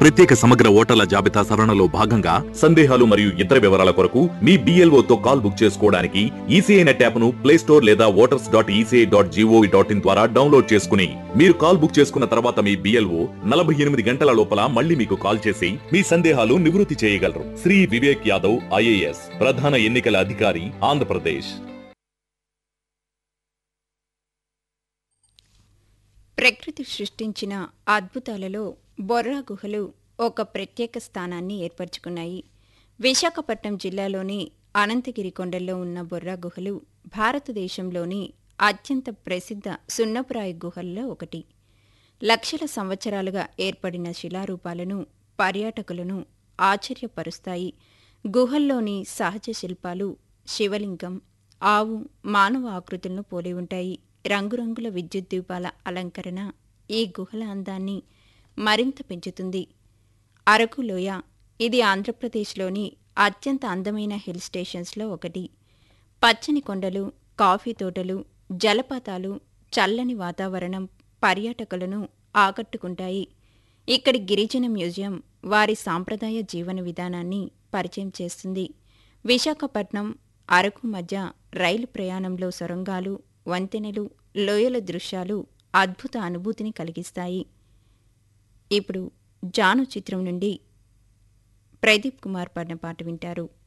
ప్రత్యేక సమగ్ర ఓటర్ల జాబితా సవరణలో భాగంగా సందేహాలు మరియు ఇతర వివరాల కొరకు మీ BLO తో కాల్ బుక్ చేసుకోవడానికి ఈసీఐ నెట్ యాప్ను ప్లే స్టోర్ లేదా voters dot ECI dot GOV dot in ద్వారా డౌన్లోడ్ చేసుకుని మీరు కాల్ బుక్ చేసుకున్న తర్వాత మీ బిఎల్ఓ నలభై ఎనిమిది గంటల లోపల మళ్ళీ మీకు కాల్ చేసి మీ సందేహాలు నివృత్తి చేయగలరు శ్రీ వివేక్ యాదవ్ ఐఏఎస్ ప్రధాన ఎన్నికల అధికారి ఆంధ్రప్రదేశ్ ప్రకృతి సృష్టించిన అద్భుతాలలో బొర్రా గుహలు ఒక ప్రత్యేక స్థానాన్ని ఏర్పరచుకున్నాయి విశాఖపట్నం జిల్లాలోని అనంతగిరి కొండల్లో ఉన్న బొర్రా గుహలు భారతదేశంలోని అత్యంత ప్రసిద్ధ సున్నపురాయి గుహల్లో ఒకటి లక్షల సంవత్సరాలుగా ఏర్పడిన శిలారూపాలను పర్యాటకులను ఆశ్చర్యపరుస్తాయి గుహల్లోని సహజ శిల్పాలు శివలింగం ఆవు మానవ ఆకృతులను పోలి ఉంటాయి రంగురంగుల విద్యుత్ దీపాల అలంకరణ ఈ గుహల అందాన్ని మరింత పెంచుతుంది అరకు లోయ ఇది ఆంధ్రప్రదేశ్లోని అత్యంత అందమైన హిల్ స్టేషన్స్లో ఒకటి పచ్చని కొండలు కాఫీ తోటలు జలపాతాలు చల్లని వాతావరణం పర్యాటకులను ఆకట్టుకుంటాయి ఇక్కడి గిరిజన మ్యూజియం వారి సాంప్రదాయ జీవన విధానాన్ని పరిచయం చేస్తుంది విశాఖపట్నం అరకు మధ్య రైలు ప్రయాణంలో సొరంగాలు వంతెనలు లోయల దృశ్యాలు అద్భుత అనుభూతిని కలిగిస్తాయి ఇప్పుడు జాను చిత్రం నుండి ప్రదీప్ కుమార్ పాడిన పాట వింటారు